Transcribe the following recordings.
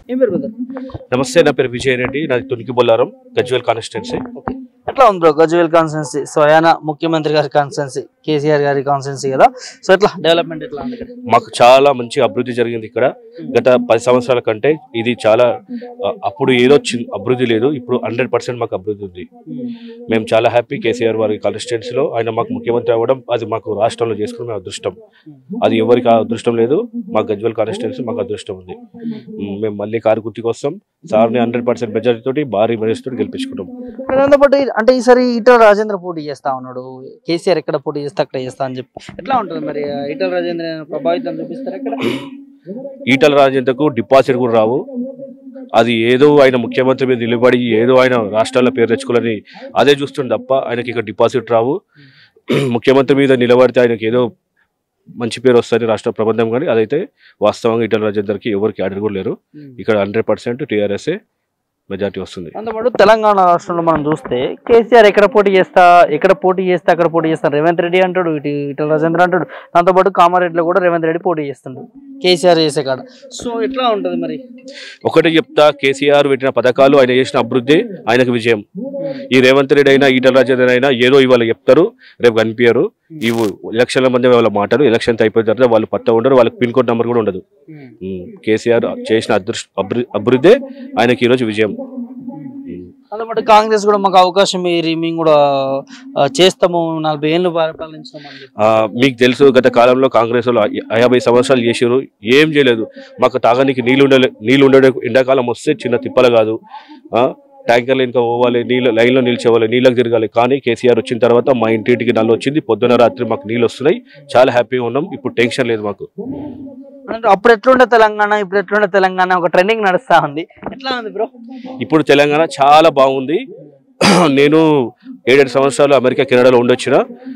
ఏం పేరు బ్రదర్ నమస్తే నా పేరు విజయ్ రెడ్డి నాది తునికి బొల్లారం గజ్వెల్ కాన్స్టిట్యున్సీ ఎట్లా ఉంది బ్రో గజ్వేల్ కాన్స్టెన్సీ స్వయాన ముఖ్యమంత్రి గారి కాన్స్టెన్సీ కేసీఆర్ గారి కాన్స్టెన్సీ కదా సో ఎట్లా డెవలప్మెంట్ ఎట్లా ఉంది ఇక్కడ మాకు చాలా మంచి అభివృద్ధి జరిగింది ఇక్కడ గత పది సంవత్సరాల కంటే ఇది చాలా ఆ, అప్పుడు ఏదో చిన్న అభివృద్ధి లేదు ఇప్పుడు హండ్రెడ్ పర్సెంట్ మాకు అభివృద్ధి ఉంది మేము చాలా హ్యాపీ కేసీఆర్ వారి కాన్స్టిట్యున్సీలో ఆయన మాకు ముఖ్యమంత్రి అవ్వడం అది మాకు రాష్ట్రంలో చేసుకుని మేము అదృష్టం అది ఎవరికి ఆ అదృష్టం లేదు మా గజ్వెల్ కాన్స్టిట్యున్సీ మాకు అదృష్టం ఉంది ఉమ్, మేము మళ్ళీ కారు గుర్తు కోసం సార్ని హండ్రెడ్ పర్సెంట్ మెజారిటీ తోటి భారీ మెజారిటీ తోటి గెలిపించుకున్నాం దాంతోపాటు అంటే ఈసారి ఈటల రాజేంద్ర పోటీ చేస్తా ఉన్నాడు కేసీఆర్ ఎక్కడ పోటీ చేస్తే అక్కడ చేస్తా అని చెప్పి ఎట్లా ఉంటుంది మరి ఆ ఈటల రాజేంద్ర ప్రభావితం చూపిస్తారు ఎక్కడ ఈటల రాజేంద్రకు డిపాజిట్ కూడా రావు అది ఏదో ఆయన ముఖ్యమంత్రి మీద నిలబడి ఏదో ఆయన రాష్ట్రాల పేరు తెచ్చుకోవాలని అదే చూస్తుంది తప్ప ఆయనకి ఇక్కడ డిపాజిట్ రావు ముఖ్యమంత్రి మీద నిలబడితే ఆయనకి ఏదో మంచి పేరు వస్తుంది రాష్ట్ర ప్రబంధం కానీ అదైతే వాస్తవంగా ఈటల రాజేందర్కి ఎవరికి ఆర్డర్ కూడా లేరు ఇక్కడ హండ్రెడ్ పర్సెంట్ టీఆర్ఎస్ఏ మెజార్టీ వస్తుంది దాంతోపాటు తెలంగాణ రాష్ట్రంలో మనం చూస్తే కేసీఆర్ ఎక్కడ పోటీ చేస్తా ఎక్కడ పోటీ చేస్తే అక్కడ పోటీ చేస్తాను రేవంత్ రెడ్డి అంటాడు ఇటు ఇటల రాజేంద్ర అంటాడు దాంతోపాటు కామారెడ్డిలో కూడా రేవంత్ రెడ్డి పోటీ చేస్తుండు కేసీఆర్ చేసే కాడ సో ఎట్లా ఉంటుంది మరి ఒకటి చెప్తా కేసీఆర్ పెట్టిన పథకాలు ఆయన చేసిన అభివృద్ధి ఆయనకు విజయం ఈ రేవంత్ రెడ్డి అయినా ఈటల రాజేందర్ అయినా ఏదో ఇవాళ చెప్తారు రేపు కనిపించారు ఇవి ఎలక్షన్ల మధ్య వాళ్ళ మాటలు ఎలక్షన్ అయిపోయిన తర్వాత వాళ్ళు పట్ట ఉండరు వాళ్ళకి పిన్ కోడ్ నెంబర్ కూడా ఉండదు ఉమ్, కేసీఆర్ చేసిన అదృష్ట అభివృ- అభివృద్ధే ఆయనకి ఈరోజు విజయం ఉమ్, దాంతోపాటు కాంగ్రెస్ కూడా మాకు అవకాశం ఇరి మేము కూడా ఆ, చేస్తాము నలభై ఏళ్ళు పరిపాలించాం అని చెప్పి ఆ, మీకు తెలుసు గత కాలంలో కాంగ్రెస్ వాళ్ళు యా- యాభై సంవత్సరాలు చేసారు ఏం చేయలేదు మాకు తాగడానికి నీళ్ళు ఉండలే నీళ్ళు ఉండే ఎండాకాలం వస్తే చిన్న తిప్పలు కాదు ఆ, ట్యాంకర్లు ఇంకా పోవాలి నీళ్ళు లైన్లో నిల్చోవాలి నీళ్ళకి తిరగాలి కానీ కేసీఆర్ వచ్చిన తర్వాత మా ఇంటింటికి నల్లు వచ్చింది పొద్దున రాత్రి మాకు నీళ్ళు వస్తున్నాయి చాలా హ్యాపీగా ఉన్నాం ఇప్పుడు టెన్షన్ లేదు మాకు అంటే అప్పుడు ఎట్లుండే తెలంగాణ ఇప్పుడు ఎట్లుండే తెలంగాణ ఒక ట్రెండింగ్ నడుస్తా ఉంది ఎట్లా ఉంది బ్రో ఇప్పుడు తెలంగాణ చాలా బాగుంది నేను ఏడేడు సంవత్సరాలు అమెరికా కెనడాలో ఉండొచ్చిన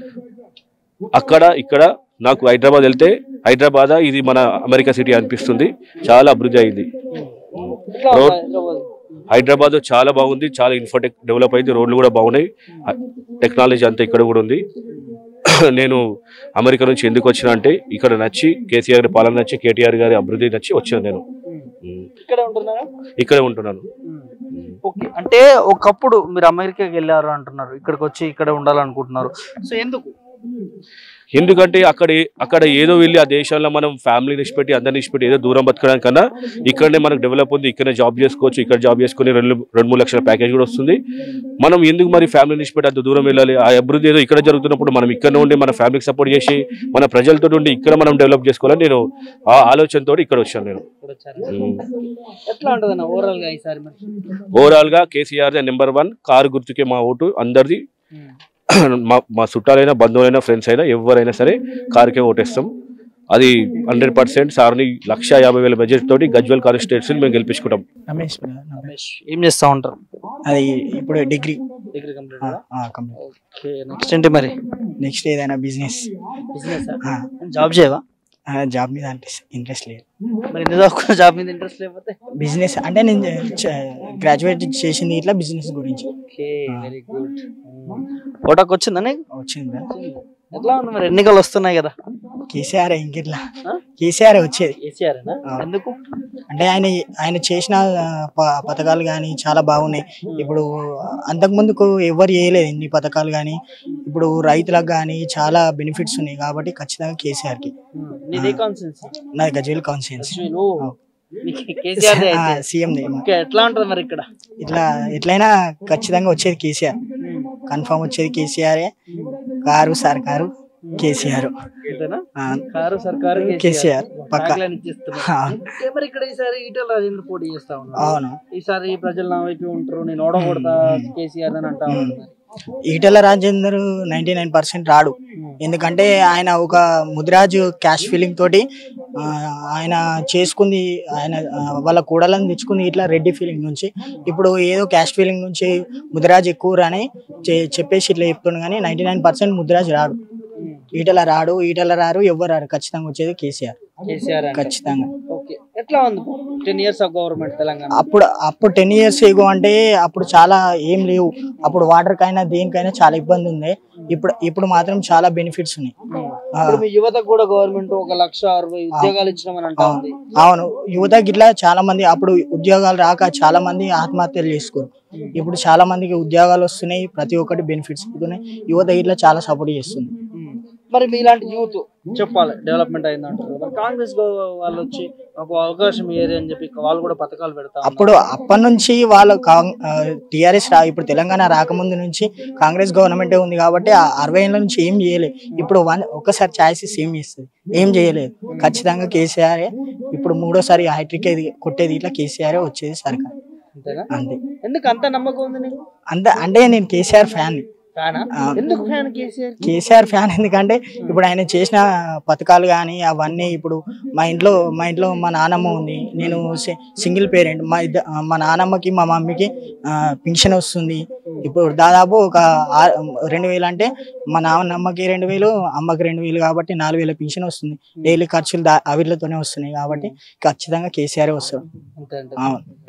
అక్కడ ఇక్కడ నాకు హైదరాబాద్ వెళ్తే హైదరాబాద్ ఇది మన అమెరికా సిటీ అనిపిస్తుంది చాలా అభివృద్ధి అయింది ఎట్లా ఉంది రోడ్- హైదరాబాద్? హైదరాబాద్ చాలా బాగుంది చాలా ఇన్ఫోటెక్ డెవలప్ అయింది రోడ్లు కూడా బాగున్నాయి టెక్నాలజీ అంతా ఇక్కడ కూడా ఉంది నేను అమెరికా నుంచి ఎందుకు వచ్చిన అంటే ఇక్కడ నచ్చి కేసీఆర్ గారి పాలన నచ్చి కేటీఆర్ గారి అభివృద్ధి నచ్చి వచ్చాను నేను ఉమ్. ఇక్కడే ఉంటున్నారా ఇక్కడే ఉంటున్నాను ఓకే అంటే ఒకప్పుడు మీరు అమెరికాకి వెళ్ళారు అంటున్నారు ఇక్కడికి వచ్చి ఇక్కడ ఉండాలనుకుంటున్నారు సో ఎందుకు ఎందుకంటే అక్కడ ఏ- అక్కడ ఏదో వెళ్ళి ఆ దేశాల్లో మనం ఫ్యామిలీ నిష్పెట్టి అందరిని నిష్పెట్టి ఏదో దూరం బతకడానికి కన్నా ఇక్కడనే మనకు డెవలప్ ఉంది ఇక్కడనే జాబ్ చేసుకోవచ్చు ఇక్కడ జాబ్ చేసుకుని రెండు రెండు మూడు లక్షల ప్యాకేజ్ కూడా వస్తుంది మనం ఎందుకు మరి ఫ్యామిలీ నిష్పెట్టి అంత దూరం వెళ్ళాలి ఆ అభివృద్ధి ఏదో ఇక్కడ జరుగుతున్నప్పుడు మనం ఇక్కడ ఉండి మన ఫ్యామిలీకి సపోర్ట్ చేసి మన ప్రజలతో ఉండి ఇక్కడ మనం డెవలప్ చేసుకోవాలని నేను ఆ ఆలోచనతో ఇక్కడ వచ్చాను నేను ఇక్కడ వచ్చారు ఎట్లా ఉంటుంది అన్న ఓవరాల్ గా ఈసారి మరి ఓవరాల్ గా కేసీఆర్ నెంబర్ వన్ కారు గుర్తుకే మా ఓటు అందరిది మా మా చుట్టాలైనా బంధువులైనా ఫ్రెండ్స్ అయినా ఎవరైనా సరే కారుకే ఓటేస్తాం అది హండ్రెడ్ పర్సెంట్ సార్ని లక్ష యాభై వేల బడ్జెట్ తోటి గజ్వల్ కాన్స్టిట్యూన్సీ మేము గెలిపించుకుంటాం రమేష్ బ్రదర్, నా పేరు. రమేష్ ఏం చేస్తా ఉంటారు అది ఇప్పుడు degree degree complete complete okay next ఏంటి మరి నెక్స్ట్ ఏదైనా బిజినెస్ బిజినెస్ జాబ్ చేయవా జాబ్ మీద అంటే ఇంట్రెస్ట్ లేదు మరి ఎందుకు చదువుకున్న జాబ్ మీద ఇంట్రెస్ట్ లేకపోతే బిజినెస్ అంటే నేను గ్రాడ్యుయేట్ చేసింది ఇట్లా బిజినెస్ గురించి ఓకే వెరీ గుడ్ ఓటాకు వచ్చిందా నీకు వచ్చింది brother. ఎట్లా ఉంది మరి ఎన్నికలు వస్తున్నాయి కదా కేసీఆర్ ఇంకెట్లా ఆ? కేసీఆర్ వచ్చేది కేసీఆర్ ఆ. ఎందుకు అంటే ఆయన ఆయన చేసిన ఆ, ప- పథకాలు కానీ చాలా బాగున్నాయి ఇప్పుడు అంతకుముందుకు ఎవరు చేయలేదు ఇన్ని పథకాలు కానీ ఇప్పుడు రైతులకు కానీ చాలా బెనిఫిట్స్ ఉన్నాయి కాబట్టి ఖచ్చితంగా కేసీఆర్కి నీదే కాన్సెన్స్ నాది గజ్వేల్ కాన్స్టిట్యున్సీ కేసీఆర్ సీఎం ఎట్లా ఉంటుంది మరి ఇక్కడ ఇట్లా ఎట్లయినా ఖచ్చితంగా వచ్చేది కేసీఆర్ కన్ఫర్మ్ వచ్చేది కేసీఆర్ కారు సర్కారు కేసీఆర్ అంతేనా ఆ, కారు సర్కారు కేసీఆర్ పక్క tagline ఇచ్చేస్తున్నారు. ఆ, ఓకే, మరి ఇక్కడ ఈసారి ఈటల రాజేంద్ర పోటీ చేస్తా ఉన్నారు అవును ఈసారి ప్రజలు నా వైపు ఉంటారు నేను ఓడగొడతా కేసీఆర్ అని అంటా ఉన్నారు మరి. Etela Rajender ninety nine percent రాడు ఎందుకంటే ఆయన ఒక ముదిరాజు క్యాష్ ఫీలింగ్ తోటి ఆ, ఆయన చేసుకుంది ఆయన ఆ, వాళ్ళ కూడలను తెచ్చుకుంది ఇట్లా రెడ్డి ఫీలింగ్ నుంచి ఇప్పుడు ఏదో క్యాష్ ఫీలింగ్ నుంచి ముదిరాజు ఎక్కువ అని చె- చెప్పేసి ఇట్లా చెప్తుండు కానీ నైన్టీ నైన్ పర్సెంట్ ముదిరాజు రాడు ఈటల రాడు ఈటల రారు ఎవ్వరు రాడు ఖచ్చితంగా వచ్చేది కేసీఆర్ కేసీఆర్ అంటే. ఖచ్చితంగా ఓకే ఎట్లా ఉంది ten years of government Telangana అప్పుడు అప్పుడు టెన్ ఇయర్స్ ఏగో అంటే అప్పుడు చాలా ఏం లేవు అప్పుడు వాటర్ కైనా దేనికైనా చాలా ఇబ్బంది ఉంది ఇప్పుడు ఇప్పుడు మాత్రం చాలా బెనిఫిట్స్ ఉన్నాయి ఇప్పుడు మీ యువతకు కూడా గవర్నమెంట్ ఒక లక్ష అరవై ఉద్యోగాలు ఇచ్చినామని అంటా ఉంది అవును యువత గిట్లా చాలా మంది అప్పుడు ఉద్యోగాలు రాక చాలా మంది ఆత్మహత్యలు చేసుకోరు ఇప్పుడు చాలా మందికి ఉద్యోగాలు వస్తున్నాయి ప్రతి ఒక్కటి బెనిఫిట్స్ అవుతున్నాయి యువత ఇట్లా చాలా సపోర్ట్ చేస్తుంది మరి మీలాంటి యూత్ చెప్పాలి డెవలప్మెంట్ అయిందంటారు మరి కాంగ్రెస్ గో- వాళ్ళు వచ్చి ఒక అవకాశం ఏరి అని చెప్పి వాళ్ళు కూడా పథకాలు పెడతా ఉన్నారు. అప్పుడు అప్పటి నుంచి వాళ్ళు టిఆర్ఎస్ రా ఇప్పుడు తెలంగాణ రాకముందు నుంచి కాంగ్రెస్ గవర్నమెంటే ఉంది కాబట్టి ఆ అరవై ఏళ్ళ నుంచి ఏం చేయలేదు ఇప్పుడు వన్ ఒక్కసారి ఛాయిసెస్ ఏం చేస్తుంది ఏం చేయలేదు ఖచ్చితంగా కేసీఆర్ ఇప్పుడు మూడోసారి హ్యాట్రిక్ కొట్టేది ఇట్లా కేసీఆర్ వచ్చేది సర్కార్ అంతేనా అంతే ఎందుకు అంత నమ్మకం ఉంది నీకు అంత అంటే నేను కేసీఆర్ ఫ్యాన్ ఫ్యానా ఎందుకు ఫ్యాన్ కేసీఆర్ కేసీఆర్ ఫ్యాన్ ఎందుకంటే ఇప్పుడు ఆయన చేసిన పథకాలు కానీ అవన్నీ ఇప్పుడు మా ఇంట్లో మా ఇంట్లో మా నానమ్మ ఉంది నేను సి- సింగిల్ పేరెంట్ మా ఇద్ద మా నానమ్మకి మా మమ్మీకి ఆ, పింఛన్ వస్తుంది ఇప్పుడు దాదాపు ఒక ఆ- రెండు వేలు అంటే మా నాన్నమ్మకి రెండు వేలు అమ్మకి రెండు వేలు కాబట్టి నాలుగు వేల పింఛన్ వస్తుంది డైలీ ఖర్చులు దా అవిట్లతోనే వస్తున్నాయి కాబట్టి ఖచ్చితంగా కేసీఆర్ వస్తాడు అంతే అంటే అవును